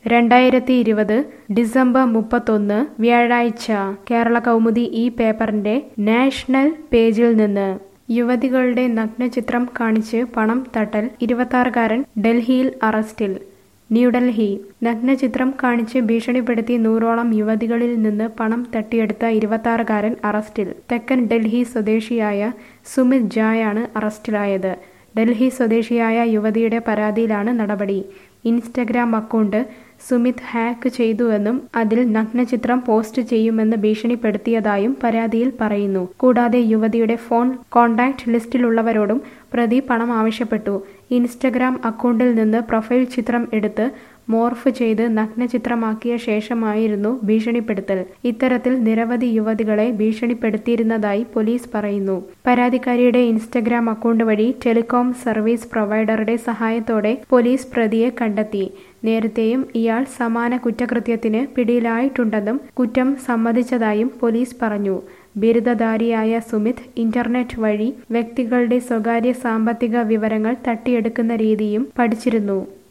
രണ്ടായിരത്തി ഇരുപത് ഡിസംബർ മുപ്പത്തൊന്ന് വ്യാഴാഴ്ച കേരള കൗമുദി ഈ പേപ്പറിന്റെ നാഷണൽ പേജിൽ നിന്ന് യുവതികളുടെ നഗ്നചിത്രം കാണിച്ച് പണം തട്ടൽ ഇരുപത്താറുകാരൻ ഡൽഹിയിൽ അറസ്റ്റിൽ ന്യൂഡൽഹി നഗ്നചിത്രം കാണിച്ച് ഭീഷണിപ്പെടുത്തി നൂറോളം യുവതികളിൽ നിന്ന് പണം തട്ടിയെടുത്ത ഇരുപത്താറുകാരൻ അറസ്റ്റിൽ തെക്കൻ ഡൽഹി സ്വദേശിയായ സുമിത് ജായാണ് അറസ്റ്റിലായത് ഡൽഹി സ്വദേശിയായ യുവതിയുടെ പരാതിയിലാണ് നടപടി ഇൻസ്റ്റഗ്രാം അക്കൗണ്ട് സുമിത് ഹാക്ക് ചെയ്തുവെന്നും അതിൽ നഗ്നചിത്രം പോസ്റ്റ് ചെയ്യുമെന്ന് ഭീഷണിപ്പെടുത്തിയതായും പരാതിയിൽ പറയുന്നു കൂടാതെ യുവതിയുടെ ഫോൺ കോൺടാക്ട് ലിസ്റ്റിലുള്ളവരോടും പ്രതി പണം ആവശ്യപ്പെട്ടു ഇൻസ്റ്റഗ്രാം അക്കൗണ്ടിൽ നിന്ന് പ്രൊഫൈൽ ചിത്രം എടുത്ത് മോർഫ് ചെയ്ത് നഗ്നചിത്രമാക്കിയ ശേഷമായിരുന്നു ഭീഷണിപ്പെടുത്തൽ ഇത്തരത്തിൽ നിരവധി യുവതികളെ ഭീഷണിപ്പെടുത്തിയിരുന്നതായി പോലീസ് പറയുന്നു പരാതിക്കാരിയുടെ ഇൻസ്റ്റഗ്രാം അക്കൗണ്ട് വഴി ടെലികോം സർവീസ് പ്രൊവൈഡറുടെ സഹായത്തോടെ പോലീസ് പ്രതിയെ കണ്ടെത്തി നേരത്തെയും ഇയാൾ സമാന കുറ്റകൃത്യത്തിന് പിടിയിലായിട്ടുണ്ടെന്നും കുറ്റം സമ്മതിച്ചതായും പോലീസ് പറഞ്ഞു ബിരുദധാരിയായ സുമിത് ഇന്റർനെറ്റ് വഴി വ്യക്തികളുടെ സ്വകാര്യ സാമ്പത്തിക വിവരങ്ങൾ തട്ടിയെടുക്കുന്ന രീതിയും പഠിച്ചിരുന്നു